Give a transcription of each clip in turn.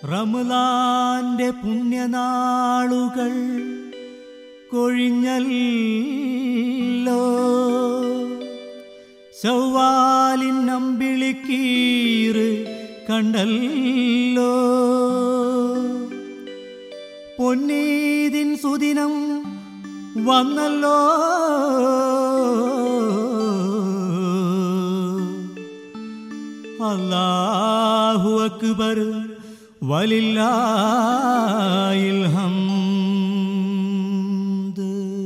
റമലാന്റെ പുണ്യനാളുകൾ കൊഴിഞ്ഞല്ലോ ശൗവാലിൻ നമ്പിളിക്കീറ് കണ്ടല്ലോ പൊന്നീതിൻ സുദിനം വന്നല്ലോ അല്ലാഹു അക്ബർ വലില്ലാഹിൽ ഹംദ്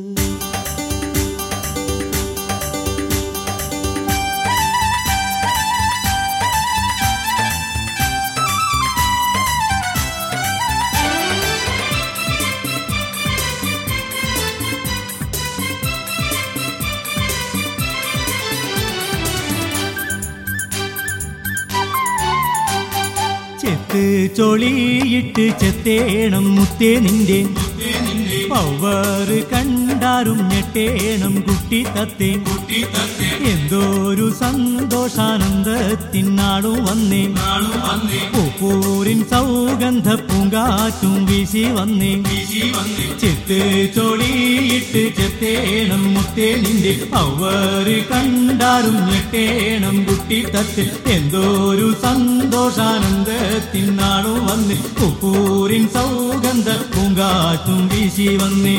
ചെത്ത് ചൊളിയിട്ട് ചെത്തേണം മുത്തേ നിന്റെ പവറ് കണ്ടാരും ഞെട്ടേണം കുട്ടി തത്തേ എന്തോരു സന്തോഷാനന്ദത്തിനാളും വന്നേ പൂപ്പൂരിൻ സൗഗന്ധ പൂങ്കാറ്റും വീശി വന്നേ ചെത്ത് ചൊളിയിട്ട് ചെത്തേണം മുത്തേ നിന്റെ പവറ് കണ്ടാരും ഞെട്ടേണം കുട്ടി തത്ത് എന്തോരു സന്തോഷാനന്ദത്തിനാളും വന്നേ പൂപ്പൂരിൻ സൗഗന്ധ പൂങ്കാറ്റും വീശി വന്നേ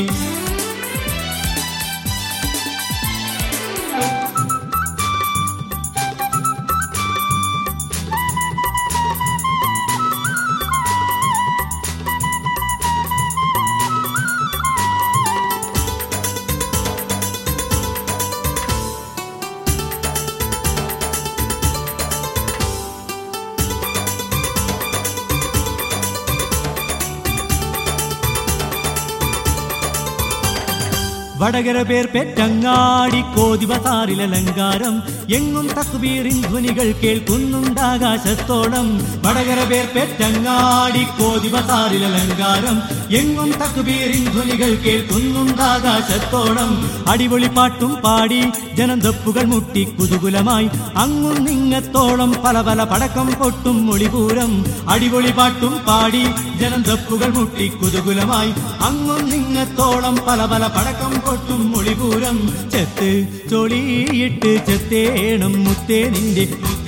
വടകര പേർ പെറ്റങ്ങാടി കോതിവസാറിലലങ്കാരം എങ്ങും തക്ബീറിൻ ധ്വനികൾ കേൾക്കുന്നുണ്ടാകാശത്തോളം വടകര പേർ പെറ്റങ്ങാടി കോതിവസാറിലലങ്കാരം എങ്ങും തക്ബീറിൻ ധ്വനികൾ കേൾക്കുന്നുണ്ടാകാശത്തോളം അടിപൊളി പാട്ടും പാടി ജനം ദപ്പുകൾ മുട്ടി കുതുകുലമായി അങ്ങും നിങ്ങത്തോളം പല പല പടക്കം പൊട്ടും മൊളിപൂരം അടിപൊളി പാട്ടും പാടി ജനം ദപ്പുകൾ മുട്ടി കുതുകുലമായി അങ്ങും നിങ്ങത്തോളം പല പല പടക്കം പൊട്ടും മൊളിപൂരം ചെത്ത് ചൊളിയിട്ട് ചെത്തേണം മുത്തേ നിന്റെ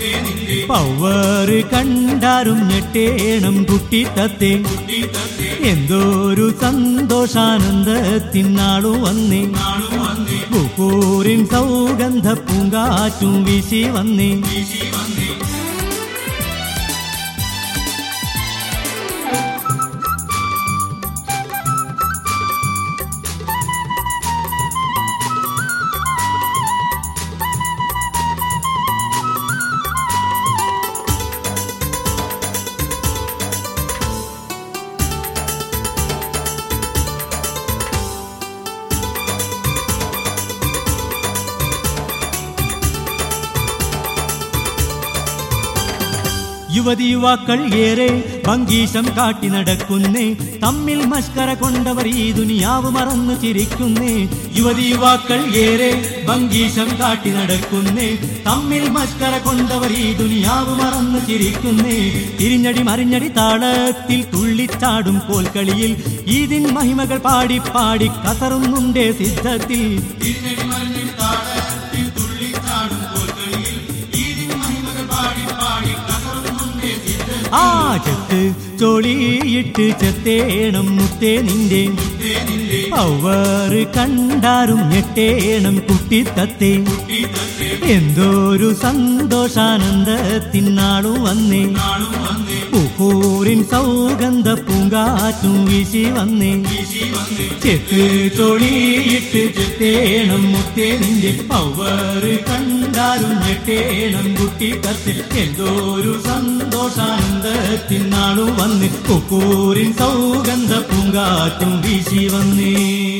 പവറ് കണ്ടാരും ഞെട്ടേണം കുട്ടി തത്തേ എന്തോരു സന്തോഷാനന്ദത്തിനാളു വന്നേ പൂക്കൂരിൻ സൗഗന്ധ പൂങ്കാറ്റും വീശി വന്നേ യുവതി യുവാക്കൾ ഏറെ ഭംഗീശം കാട്ടി നടക്കുന്നേ തമ്മിൽ മസ്കര കൊണ്ടവർ ഈ ദുനിയാവ് മറന്നു ചിരിക്കുന്നേ യുവതി യുവാക്കൾ ഏറെ ഭംഗീശം കാട്ടി നടക്കുന്നേ തമ്മിൽ മസ്കര കൊണ്ടവർ ഈ ദുനിയാവ് മറന്നു ചിരിക്കുന്നേ തിരിഞ്ഞടി മറിഞ്ഞടി താളത്തിൽ തുള്ളിച്ചാടും കോൽക്കളിയിൽ ഇതിൻ മഹിമകൾ പാടി പാടി കസറുന്നുണ്ടേ സിദ്ധത്തിൽ തിരിഞ്ഞടി മറിഞ്ഞടി താളത്തിൽ തുള്ളിച്ചാടും കോൽക്കളിയിൽ ഇതിൻ മഹിമകൾ പാടി പാടി ആ ചെത്ത് ചൊളിയിട്ട് ചെത്തേണം മുത്തേ നിന്റെ പവറ് കണ്ടാരും ഞെട്ടേണം കുട്ടി തത്തേ എന്തോരു സന്തോഷാനന്ദത്തിനാളു വന്നേ പൂക്കൂരിൻ സൗഗന്ധ പൂങ്കാറ്റും വീശി വന്നേ ചെത്ത് ചൊളിയിട്ട് ചെത്തേണം മുത്തേ നിന്റെ പവറ് കണ്ടാലും ഞെട്ടേണം കുട്ടി തത്ത് എന്തോരു സന്തോഷാനന്ദത്തിനാളു വന്ന് പൂക്കൂരിൻ സൗഗന്ധ പൂങ്കാറ്റും വീശി വന്നേ